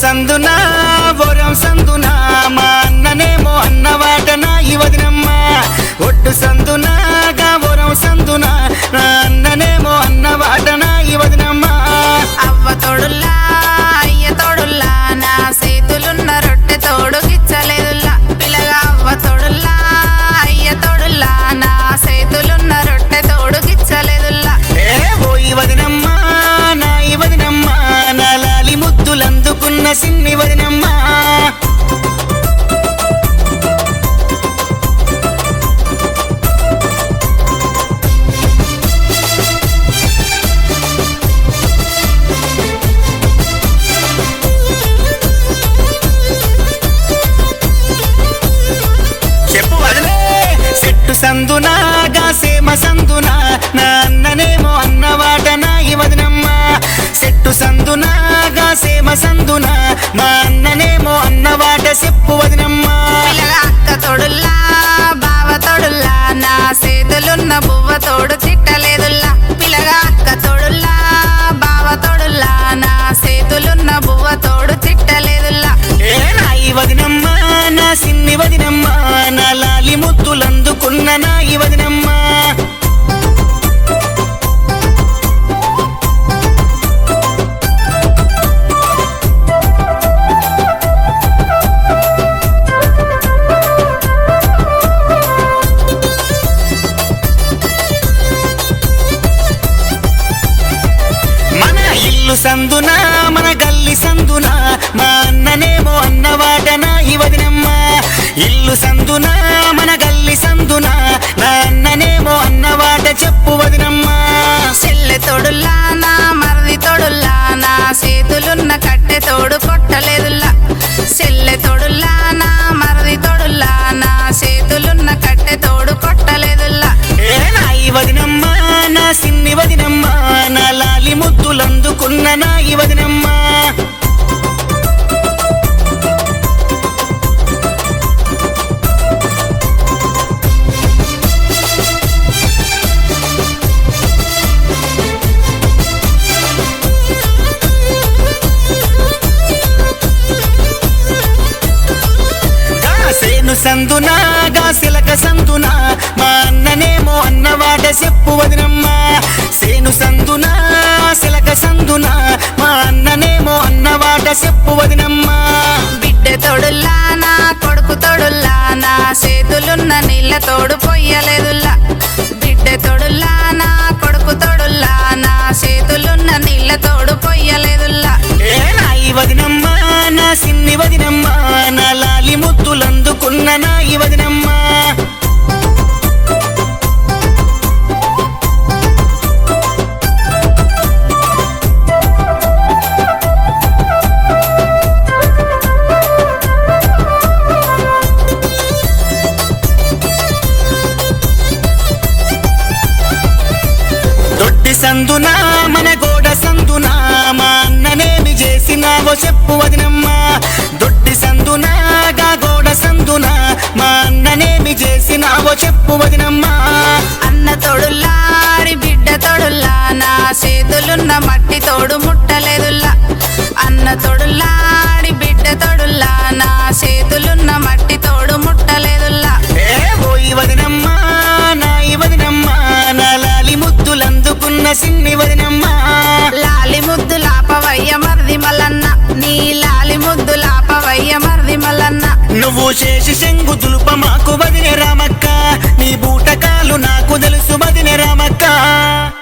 సందున వరం సందున మా అన్ననేమో అన్నవాటన ఇవదినమ్మ ఒట్టు సందున వరం సందున నా అన్ననేమో అన్నవాటన ఇవదినమ్మ అవ్వ తోడుల్లా అయ్య తోడుల్లా నా చేతులున్న రొట్టె తోడు గిచ్చలేదుల్లా పిల్లగా అవ్వ తోడుల్లా అయ్య తోడుల్లా నా చేతులున్న రొట్టె తోడు గిచ్చలేదుల్లా ఏ ఓ ఇవదినమ్మ నా ఇవదినమ్మ నా లాలి ముద్దులందుకున్న సిన్ని వదినమ్మ చెప్పు వదిలే చెట్టు సందునా గాసేమ సందునా నా అన్ననేమో అన్నవాటన ఇవదినమ్మ చెట్టు సందునా గాసేమ సందునా మా అన్ననేమో అన్నవాట చెప్పు వదినమ్మ పిల్లగా అక్క తోడుల్లా బావ తోడుల్లా నా చేతులున్న బువ్వ తోడు తిట్టలేదుల్లా పిల్లగా అక్క తోడుల్లా బావ తోడుల్లా నా చేతులున్న బువ్వ తోడు తిట్టలేదుల్లా ఏ నా ఈ వదినమ్మ నా సిన్ని వదినమ్మ నా లాలి ముద్దులందుకున్న నా ఈ వదినమ్మ మన ఇల్లు సందున మన గల్లి సందున మా అన్ననేమో అన్నవాటన ఇవదినమ్మ ఇల్లు సందున మన గల్లి సందున నా అన్ననేమో అన్నవాట చెప్పు వదినమ్మ చెల్లె తోడుల్లా నా మరది తోడుల్లా నా చేతులున్న కట్టె తోడు కొట్టలేదుల్లా చెల్లె తోడుల్లా నా మరది తోడుల్లా నా చేతులున్న కట్టె తోడు కొట్టలేదుల్లా ఏ నా ఈ వదినమ్మ నా సిన్ని వదినమ్మ నా లాలి ముద్దులందుకున్న నా ఈ వదినమ్మ గాసేను సందున గాసిలక సందున మా అన్ననేమో అన్నవాట చెప్పు వదినమ్మ సేను సందున సిలక సందున మా అన్ననేమో అన్నవాట చెప్పు వదినమ్మ బిడ్డ తోడుల్లా నా కొడుకు తోడుల్లా నా చేతులున్న నీళ్ళ తోడు పొయ్యలేదుల్లా బిడ్డ తోడుల్లా నా కొడుకు తోడుల్లా నా చేతులున్న నీళ్ళ తోడు పొయ్యలేదుల్లా ఏ నా ఈ వదినమ్మ నా సిన్ని వదినమ్మ నా లాలి ముద్దులందుకున్న నా ఈ వదినమ్మ దొడ్డి సందున మన గోడ సందున మా అన్ననేమి చేసినావో చెప్పు వదినమ్మ దొడ్డి సందున గా గోడ సందున మా అన్ననేమి చేసినావో చెప్పు వదినమ్మ అన్న తోడుల్లాడి బిడ్డ తోడుల్లా నా చేతులున్న మట్టి తోడు ముట్టలేదుల్లా అన్న తోడుల్లాడి బిడ్డ తోడుల్లా నా చేతులున్న మట్టి తోడు ముట్టలేదుల్లా ఏ ఓ ఈ వదినమ్మ నా ఈ వదినమ్మ నా లాలి ముద్దులందుకున్న సిన్ని వదినమ్మ లాలి ముద్దు లాపవయ్య మరిది మల్లన్న నీ లాలి ముద్దు లాపవయ్య మరిది మల్లన్న నువ్వు చేసి శంగు దులుప మాకు వదిన రామక్క నీ బూటకాలు నాకు తెలుసు వదిన రామక్క